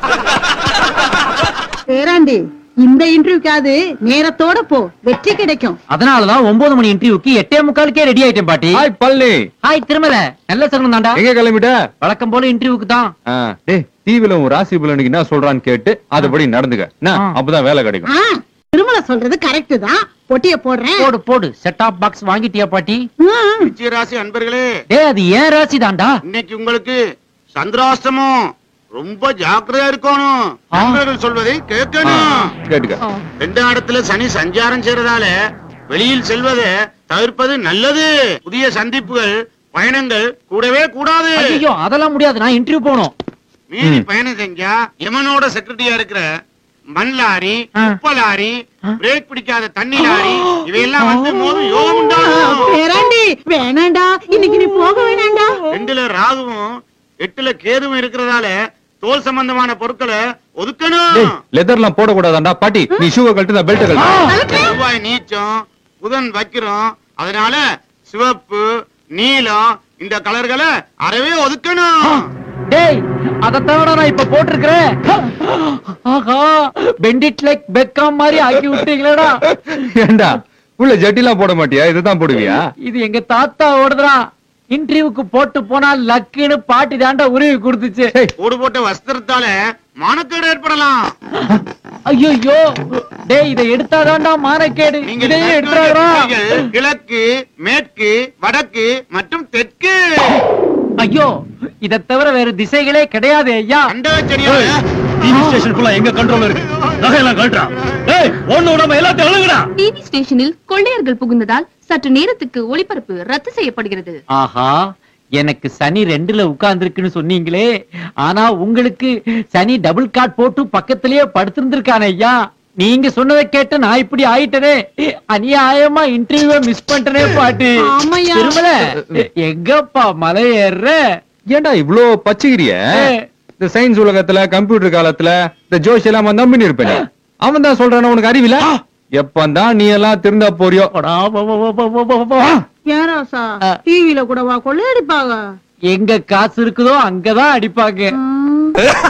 பேராண்டி இந்த இன்டர்வியூக்காவது நேரத்தோட போ வெற்றி கிடைக்கும் அதனாலதான் ஒன்பது மணி இன்டர்வியூக்கு எட்டே முக்காலுக்கே ரெடி ஆயிட்டேன் பாட்டி ஹாய் பழனி ஹாய் திருமல நல்ல சகுனம் தாண்டா எங்க கிளம்பிட்ட வழக்கம் போல இன்டர்வியூக்கு தான் ஆ, டேய் டிவில உன் ராசி பலனுக்கு என்ன சொல்றான்னு கேட்டு அதுபடி நடந்துக்க என்ன? ஆ. அப்பதான் வேலை கிடைக்கும் ஆ, திருமலை சொல்றது கரெக்ட் தான் பொட்டிய போடுறேன் போடு போடு செட் ஆப் பாக்ஸ் வாங்கிட்டியா பாட்டி ம், விஜய ராசி அன்பர்களே டேய் அது ஏன் ராசி தாண்டா இன்னைக்கு உங்களுக்கு சந்திராஷ்டமம் ரொம்ப ஜாக்கிரதையா இருக்கணும் ஆ. நண்பர்கள் சொல்வதை கேட்கணும் கேட்டுக்க ரெண்டாம் இடத்துல சனி சஞ்சாரம் செய்யறதால வெளியில் செல்வதை தவிர்ப்பது நல்லது புதிய சந்திப்புகள் பயணங்கள் கூடவே கூடாது ஐயோ அதெல்லாம் முடியாது நான் இன்டர்வியூ போகணும் மீறி ம். பயணம் செஞ்சா யமனோட செக்ரட்டரியா இருக்கிற மண் லாரி ஆ. உப்ப லாரி ஆ. பிரேக் பிடிக்காத தண்ணி லாரி இவையெல்லாம் வந்து மோதும் யோகம் உண்டாகும் பேராண்டி வேணாண்டா இன்னைக்கு நீ போக வேணாண்டா ரெண்டுல ராகுவும் எட்டுல கேதுவும் இருக்கிறதால தோல் சம்பந்தமான பொருட்களை ஒதுக்கணும் டேய் லெதர்லாம் போடக்கூடாதாண்டா பாட்டி நீ ஷூவை கழட்டு பெல்ட் கழட்டு செவ்வாய் நீச்சம் புதன் வைக்கிறோம் அதனால சிவப்பு நீலம் இந்த கலர்களை அறவே ஒதுக்கணும் டேய் அத தவிர நான் இப்ப போட்டிருக்கிறேன் ஆஹா பெண்டிட் லைக் பெக்காம் மாதிரி ஆக்கி விட்டீங்களேடா ஏண்டா உள்ள ஜட்டிலாம் போட மாட்டியா இதுதான் போடுவியா இது எங்க தாத்தா ஓடுதுடா இன்டர்வியூக்கு போட்டு போனா லக்குன்னு பாட்டி தாண்டா உருவி கொடுத்துச்சு டேய், ஓடு போட்ட வஸ்திரத்தால மானக்கேடு ஏற்படலாம் ஐயோ டேய் இதை எடுத்தாதான்டா மானக்கேடு நீங்க இதையே மேற்கு நோக்கிய எடுத்தாடா திசைகள் கிழக்கு மேற்கு வடக்கு மற்றும் தெற்கு ஐயோ இத தவிர வேற திசைகளே கிடையாது ஐயா அண்டவச்சரியால டிவி ஸ்டேஷனுக்குள்ள எங்க கண்ட்ரோல் இருக்கு நகையெல்லாம் கழட்டா ஏய் ஒண்ணு விடாம எல்லாத்தையும் அழுகுடா டிவி ஸ்டேஷனில் கொள்ளையர்கள் புகுந்ததால் சற்று நேரத்துக்கு ஒளிபரப்பு ரத்து செய்யப்படுகிறது ஆஹா எனக்கு சனி ரெண்டுல உட்கார்ந்துருக்குன்னு சொன்னீங்களே ஆனா உங்களுக்கு சனி டபுள் காட் போட்டு பக்கத்திலேயே படுத்திருந்திருக்கானே ஐயா நீங்க சொன்னதை கேட்டு நான் இப்படி ஆயிட்டனே அநியாயமா இன்டர்வியூ மிஸ் பண்ணிட்டனே பாட்டு ஆமாய்யா. திருமல எங்கப்பா மலை ஏறுற ஏன்டா இவ்ளோ பச்சைக்கிறிய ஏய். இந்த சயின்ஸ் உலகத்துல கம்ப்யூட்டர் காலத்துல இந்த ஜோஷ் எல்லாம் அவன் நம்பி இருப்பேன் அவன் தான் சொல்றான உனக்கு அறிவில எப்பந்தான் நீ எல்லாம் திருந்தா போறியோ போடா, போ, போ, போ, போ, போ, போ. ஏன் ராசா ஆ. டிவில கூட வா கொள்ளையடிப்பாங்க எங்க காசு இருக்குதோ அங்கதான் அடிப்பாங்க ம்.